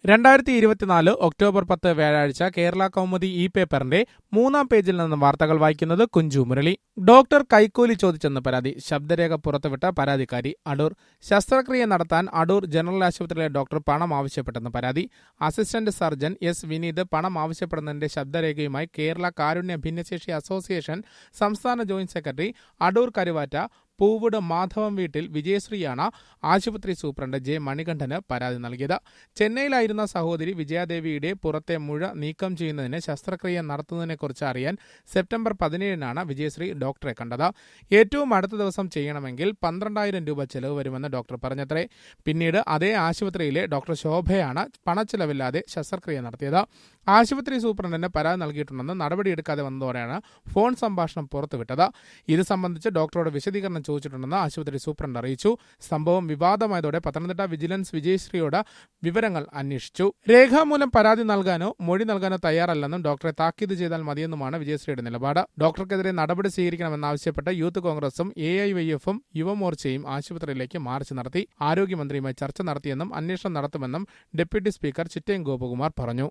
രണ്ടായിരത്തി ഇരുപത്തിനാല് ഒക്ടോബർ പത്ത് വ്യാഴാഴ്ച കേരള കൗമുദി ഇ പേപ്പറിന്റെ മൂന്നാം പേജിൽ നിന്ന് വാർത്തകൾ വായിക്കുന്നത് കുഞ്ചു മുരളി ഡോക്ടർ കൈക്കൂലി ചോദിച്ചെന്ന് പരാതി ശബ്ദരേഖ പുറത്തുവിട്ട പരാതിക്കാരി അടൂർ ശസ്ത്രക്രിയ നടത്താൻ അടൂർ ജനറൽ ആശുപത്രിയിലെ ഡോക്ടർ പണം ആവശ്യപ്പെട്ടെന്ന് പരാതി അസിസ്റ്റന്റ് സർജൻ എസ് വിനീത് പണം ആവശ്യപ്പെടുന്നതിന്റെ ശബ്ദരേഖയുമായി കേരള കാരുണ്യ ഭിന്നശേഷി അസോസിയേഷൻ സംസ്ഥാന ജോയിന്റ് സെക്രട്ടറി അടൂർ കരുവാറ്റ പൂവുട് മാധവം വീട്ടിൽ വിജയശ്രീയാണ് ആശുപത്രി സൂപ്രണ്ട് ജെ മണികണ്ഠന് പരാതി നൽകിയത് ചെന്നൈയിലായിരുന്ന സഹോദരി വിജയാദേവിയുടെ പുറത്തെ മുഴ നീക്കം ചെയ്യുന്നതിന് ശസ്ത്രക്രിയ നടത്തുന്നതിനെക്കുറിച്ച് അറിയാൻ സെപ്റ്റംബർ പതിനേഴിനാണ് വിജയശ്രീ ഡോക്ടറെ കണ്ടത് ഏറ്റവും അടുത്ത ദിവസം ചെയ്യണമെങ്കിൽ പന്ത്രണ്ടായിരം രൂപ ചെലവ് വരുമെന്ന് ഡോക്ടർ പറഞ്ഞത്രേ പിന്നീട് അതേ ആശുപത്രിയിലെ ഡോക്ടർ ശോഭയാണ് പണച്ചെലവില്ലാതെ ശസ്ത്രക്രിയ നടത്തിയത് ആശുപത്രി സൂപ്രണ്ടിന് പരാതി നൽകിയിട്ടുണ്ടെന്ന് നടപടിയെടുക്കാതെ വന്നതോടെയാണ് ഫോൺ സംഭാഷണം പുറത്തുവിട്ടത് ഇത് സംബന്ധിച്ച് ഡോക്ടറോട് വിശദീകരണം ചോദിച്ചിട്ടുണ്ടെന്ന് ആശുപത്രി സൂപ്രണ്ട് അറിയിച്ചു സംഭവം വിവാദമായതോടെ പത്തനംതിട്ട വിജിലൻസ് വിജയശ്രീയോട് വിവരങ്ങൾ അന്വേഷിച്ചു രേഖാമൂലം പരാതി നൽകാനോ മൊഴി നൽകാനോ തയ്യാറല്ലെന്നും ഡോക്ടറെ താക്കീത് ചെയ്താൽ മതിയെന്നുമാണ് വിജയശ്രീയുടെ നിലപാട് ഡോക്ടർക്കെതിരെ നടപടി സ്വീകരിക്കണമെന്നാവശ്യപ്പെട്ട് യൂത്ത് കോൺഗ്രസും എ ഐ വൈ എഫും യുവമോർച്ചയും ആശുപത്രിയിലേക്ക് മാർച്ച് നടത്തി ആരോഗ്യമന്ത്രിയുമായി ചർച്ച നടത്തിയെന്നും അന്വേഷണം നടത്തുമെന്നും ഡെപ്യൂട്ടി സ്പീക്കർ ചിറ്റയം ഗോപകുമാർ പറഞ്ഞു